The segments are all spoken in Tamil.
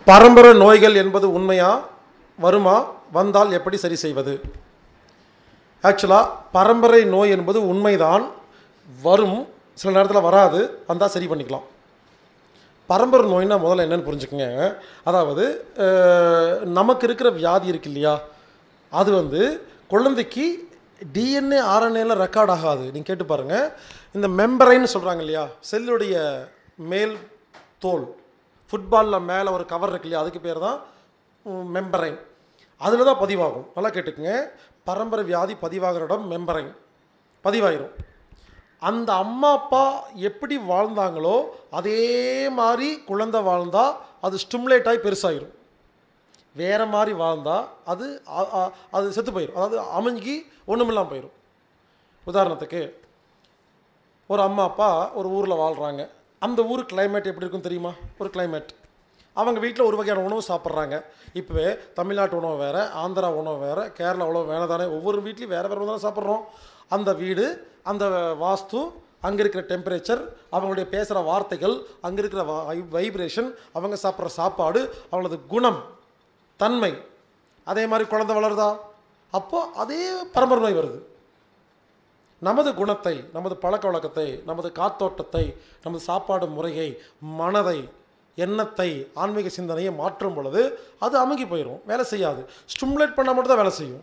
பரம்பரை நோய்கள் என்பது உண்மையா வருமா வந்தால் எப்படி சரி செய்வது ஆக்சுவலாக பரம்பரை நோய் என்பது உண்மைதான் வரும் சில நேரத்தில் வராது வந்தால் சரி பண்ணிக்கலாம் பரம்பரை நோய்னா முதல்ல என்னன்னு புரிஞ்சுக்கங்க அதாவது அஹ், நமக்கு இருக்கிற வியாதி இருக்கு இல்லையா அது வந்து குழந்தைக்கு டிஎன்ஏ ஆர்என்ஏல ரெக்கார்ட் ஆகாது நீங்கள் கேட்டு பாருங்கள் இந்த மெம்பரைன்னு சொல்கிறாங்க இல்லையா செல்லுடைய மேல் தோல் ஃபுட்பாலில் மேலே ஒரு கவர் இருக்கு இல்லையா அதுக்கு பேர் தான் மெம்பரைன் அதில் தான் பதிவாகும் நல்லா கேட்டுக்குங்க பரம்பரை வியாதி பதிவாகிற இடம் மெம்பரைன் பதிவாயிரும் அந்த அம்மா அப்பா எப்படி வாழ்ந்தாங்களோ அதே மாதிரி குழந்தை வாழ்ந்தா அது ஸ்டிமுலேட் ஆகி பெருசாயிரும் வேற மாதிரி வாழ்ந்தா அது அ- அ- அது செத்து போயிடும் அதாவது அமைஞ்சி ஒன்றுமில்லாமல் போயிடும் உதாரணத்துக்கு ஒரு அம்மா அப்பா ஒரு ஊரில் வாழ்கிறாங்க அந்த ஊர் climate எப்படி இருக்கும் தெரியுமா ஒரு climate அவங்க வீட்டில் ஒரு வகையான உணவு சாப்பிட்றாங்க இப்போவே தமிழ்நாட்டு உணவு வேறு ஆந்திரா உணவு வேறு கேரளா உணவு வேறு தானே ஒவ்வொரு வீட்லேயும் வேறு வேறு தானே சாப்பிட்றோம் அந்த வீடு அந்த வாஸ்து அங்கே இருக்கிற டெம்பரேச்சர் அவங்களுடைய பேசுகிற வார்த்தைகள் அங்கே இருக்கிற வைப்ரேஷன் அவங்க சாப்பிட்ற சாப்பாடு அவங்களது குணம் தன்மை அதே மாதிரி குழந்தை வளருதா அப்போ அதே பரம்பரை நோய் வருது நமது குணத்தை நமது பழக்க வழக்கத்தை நமது காத்தோட்டத்தை நமது சாப்பாடு முறையை மனதை எண்ணத்தை ஆன்மீக சிந்தனையை மாற்றும் பொழுது அது அமுங்கி போயிடும் வேலை செய்யாது ஸ்டிமுலேட் பண்ணால் மட்டும் தான் வேலை செய்யும்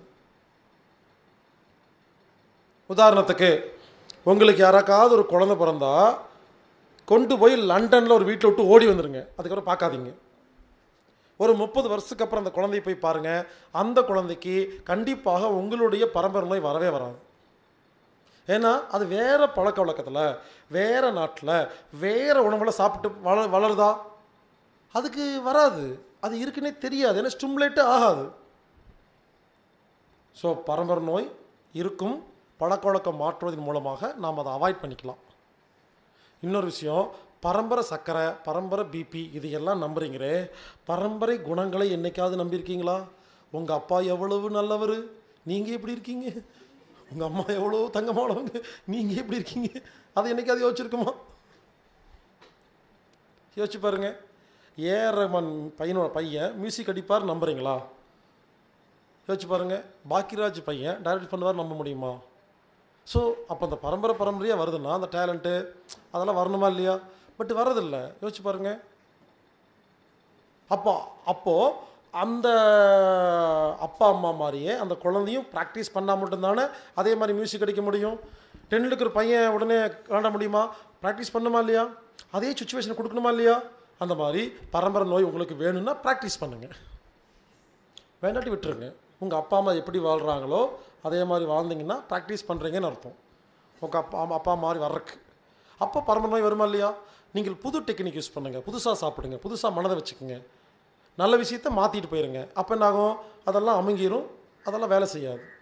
உதாரணத்துக்கு உங்களுக்கு யாராக்காவது ஒரு குழந்தை பிறந்தா கொண்டு போய் லண்டனில் ஒரு வீட்டில் விட்டு ஓடி வந்துருங்க அதுக்கப்புறம் பார்க்காதீங்க ஒரு முப்பது வருஷத்துக்கு அப்புறம் அந்த குழந்தையை போய் பாருங்கள் அந்த குழந்தைக்கு கண்டிப்பாக உங்களுடைய பரம்பரை நோய் வரவே வராது ஏன்னா அது வேற பழக்க வழக்கத்தில் வேற நாட்டில் வேற உணவுல சாப்பிட்டு வள வளருதா அதுக்கு வராது அது இருக்குன்னே தெரியாது ஏன்னா ஸ்டிமுலேட்டே ஆகாது ஸோ பரம்பரை நோய் இருக்கும் பழக்க வழக்கம் மாற்றுவதன் மூலமாக நாம் அதை அவாய்ட் பண்ணிக்கலாம் இன்னொரு விஷயம் பரம்பரை சர்க்கரை பரம்பரை பிபி இது எல்லாம் நம்புறீங்களே பரம்பரை குணங்களை என்னைக்காவது நம்பியிருக்கீங்களா உங்கள் அப்பா எவ்வளவு நல்லவர் நீங்கள் எப்படி இருக்கீங்க உங்கள் அம்மா எவ்வளோ தங்கமானவங்க நீங்கள் எப்படி இருக்கீங்க அதை என்னைக்காவது யோசிச்சிருக்குமா யோசிச்சு பாருங்க ஏஆர் ரஹ்மான் பையனோட பையன் மியூசிக் அடிப்பார் நம்புறீங்களா யோசிச்சு பாருங்க பாக்கியராஜ் பையன் டைரக்ட் பண்ணுவார் நம்ப முடியுமா ஸோ அப்போ அந்த பரம்பரை பரம்பரையாக வருதுன்னா அந்த டேலண்ட்டு அதெல்லாம் வரணுமா இல்லையா பட் வரதில்லை யோசிச்சு பாருங்க அப்போ அப்போது அந்த அப்பா அம்மா மாதிரியே அந்த குழந்தையும் ப்ராக்டிஸ் பண்ணால் மட்டும்தானே அதே மாதிரி மியூசிக் அடிக்க முடியும் டென்னில் இருக்கிற பையன் உடனே விளாட முடியுமா ப்ராக்டிஸ் பண்ணுமா இல்லையா அதே சுச்சுவேஷன் கொடுக்கணுமா இல்லையா அந்த மாதிரி பரம்பரை நோய் உங்களுக்கு வேணும்னா ப்ராக்டிஸ் பண்ணுங்கள் வேண்டாட்டி விட்டுருங்க உங்கள் அப்பா அம்மா எப்படி வாழ்கிறாங்களோ அதே மாதிரி வாழ்ந்தீங்கன்னா ப்ராக்டிஸ் பண்ணுறீங்கன்னு அர்த்தம் உங்கள் அப்பா அம்மா அப்பா மாதிரி வர்றக்கு அப்போ பரம்பரை நோய் வருமா இல்லையா நீங்கள் புது டெக்னிக் யூஸ் பண்ணுங்கள் புதுசாக சாப்பிடுங்க புதுசாக மனதை வச்சுக்கோங்க நல்ல விஷயத்த மாற்றிட்டு போயிருங்க அப்போ என்னாகும் அதெல்லாம் அமுங்கிரும் அதெல்லாம் வேலை செய்யாது